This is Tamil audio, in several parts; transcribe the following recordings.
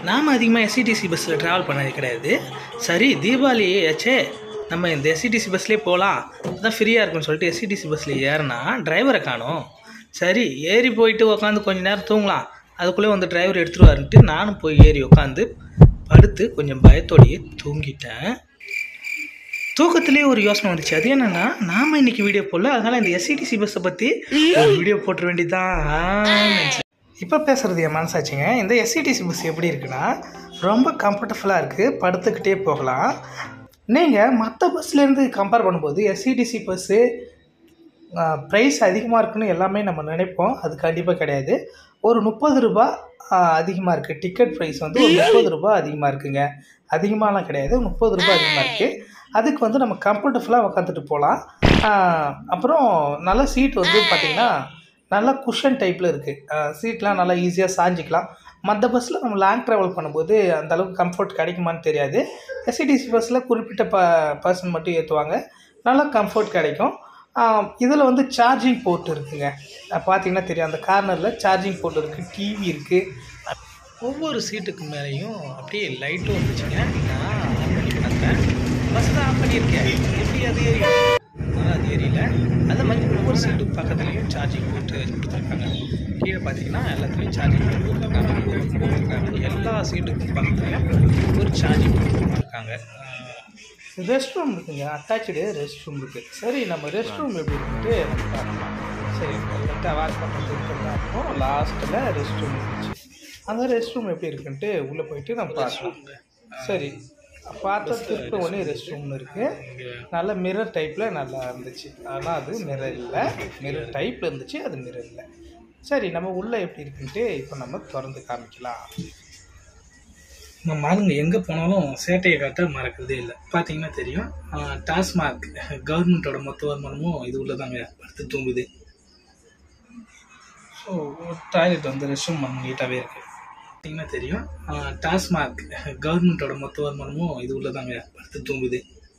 நாம் அதிகமாக எஸ்சிடிசி பஸ்ஸில் ட்ராவல் பண்ணது கிடையாது சரி தீபாவளி ஆச்சே நம்ம இந்த எஸ்சிடிசி பஸ்லேயே போகலாம் அதான் ஃப்ரீயாக இருக்கும்னு சொல்லிட்டு எஸ்சிடிசி பஸ்ஸில் ஏறினா டிரைவரை காணோம் சரி ஏறி போயிட்டு உட்காந்து கொஞ்ச நேரம் தூங்கலாம் அதுக்குள்ளே வந்து டிரைவர் எடுத்துருவாருன்ட்டு நானும் போய் ஏறி உட்காந்து படுத்து கொஞ்சம் பயத்தோடையே தூங்கிட்டேன் தூக்கத்திலே ஒரு யோசனை வந்துச்சு அது என்னன்னா நாம இன்னைக்கு வீடியோ போடல அதனால இந்த எஸ்சிடிசி பஸ்ஸை பற்றி ஒரு வீடியோ போட்டுற வேண்டியதான் இப்போ பேசுறது என் மனசாச்சுங்க இந்த எஸ்சிடிசி பஸ் எப்படி இருக்குன்னா ரொம்ப கம்ஃபர்டபுளாக இருக்குது படுத்துக்கிட்டே போகலாம் நீங்கள் மற்ற பஸ்லேருந்து கம்பேர் பண்ணும்போது எஸ்சிடிசி பஸ்ஸு ப்ரைஸ் அதிகமாக இருக்குன்னு எல்லாமே நம்ம நினைப்போம் அது கண்டிப்பாக கிடையாது ஒரு முப்பது ரூபா அதிகமாக இருக்குது டிக்கெட் ப்ரைஸ் வந்து ஒரு முப்பது ரூபா அதிகமாக இருக்குங்க அதிகமாகலாம் கிடையாது முப்பது ரூபா அதிகமாக இருக்குது அதுக்கு வந்து நம்ம கம்ஃபர்டபுளாக உட்காந்துட்டு போகலாம் அப்புறம் நல்ல சீட் வந்து பார்த்திங்கன்னா நல்லா குஷன் டைப்பில் இருக்குது சீட்லாம் நல்லா ஈஸியாக சாஞ்சிக்கலாம் மற்ற பஸ்ஸில் நம்ம லாங் ட்ராவல் பண்ணும்போது அந்த அளவுக்கு கம்ஃபர்ட் கிடைக்குமான்னு தெரியாது எஸ்சிடிசி பஸ்ஸில் குறிப்பிட்ட ப பர்சன் மட்டும் ஏற்றுவாங்க நல்லா கம்ஃபர்ட் கிடைக்கும் இதில் வந்து சார்ஜிங் போர்ட் இருக்குங்க பார்த்தீங்கன்னா தெரியும் அந்த கார்னரில் சார்ஜிங் போர்ட் இருக்குது டிவி இருக்குது ஒவ்வொரு சீட்டுக்கு மேலேயும் அப்படியே லைட்டும் வந்துச்சுங்க நான் ஆன் பண்ணி பார்த்தேன் பஸ் தான் ஆன் பண்ணியிருக்கேன் எப்படி அது ஏறி அதனால் அது ஏரியல அதே மாதிரி ஒவ்வொரு சீட்டுக்கு பக்கத்துலேயும் சார்ஜிங் போட்டு கொடுத்துருக்காங்க கீழே பார்த்தீங்கன்னா எல்லாத்துலேயும் சார்ஜிங் போட்டு கொடுத்துருக்காங்க கொடுத்துருக்காங்க எல்லா சீட்டுக்கும் பக்கத்துலையும் ஒரு சார்ஜிங் போட்டு கொடுத்துருக்காங்க ரெஸ்ட் ரூம் இருக்குங்க அட்டாச்சு ரெஸ்ட் ரூம் இருக்குது சரி நம்ம ரெஸ்ட் ரூம் எப்படி இருக்குன்ட்டு நம்ம பார்க்கலாம் சரி லைட்டாக வாஷ் பண்ணுறதுக்கு இருக்கும் லாஸ்ட்டில் ரெஸ்ட் ரூம் இருந்துச்சு அந்த ரெஸ்ட் ரூம் எப்படி இருக்குன்ட்டு உள்ளே போயிட்டு நம்ம பார்க்கலாம் சரி பார்த்ததுக்கு ஒன்று ரெஸ்ட் ரூம்னு இருக்குது நல்ல மிரர் டைப்பில் நல்லா இருந்துச்சு ஆனால் அது மிரர் இல்லை மிரர் டைப்பில் இருந்துச்சு அது மிரர் இல்லை சரி நம்ம உள்ளே எப்படி இருக்குன்ட்டு இப்போ நம்ம திறந்து காமிக்கலாம் நம்ம ஆளுங்க எங்கே போனாலும் சேட்டையை காட்ட மறக்கிறதே இல்லை பார்த்தீங்கன்னா தெரியும் டாஸ்மாக் கவர்மெண்ட்டோட மொத்த வருமானமும் இது உள்ளதாங்க படுத்து தூங்குது ஸோ டாய்லெட் வந்து ரெஸ்ட் ரூம் நீட்டாகவே இருக்குது பார்த்தீங்கன்னா தெரியும் டாஸ்மாக் கவர்மெண்ட்டோட மொத்த வருமானமும் இது உள்ளதாங்க படுத்து தூங்குது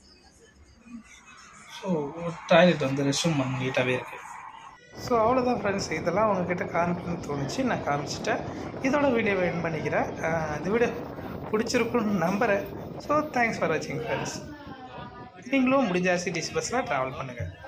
ஸோ டாய்லெட் வந்து ரெஸ்ட் ரூம் நீட்டாகவே இருக்குது ஸோ அவ்வளோதான் ஃப்ரெண்ட்ஸ் இதெல்லாம் உங்ககிட்ட காமிக்கணும்னு தோணுச்சு நான் காமிச்சிட்டேன் இதோட வீடியோவை என் பண்ணிக்கிறேன் இந்த வீடியோ பிடிச்சிருக்குன்னு நம்புகிறேன் ஸோ தேங்க்ஸ் ஃபார் வாட்சிங் ஃப்ரெண்ட்ஸ் நீங்களும் முடிஞ்ச சிடிசி பஸ்ஸில் ட்ராவல் பண்ணுங்கள்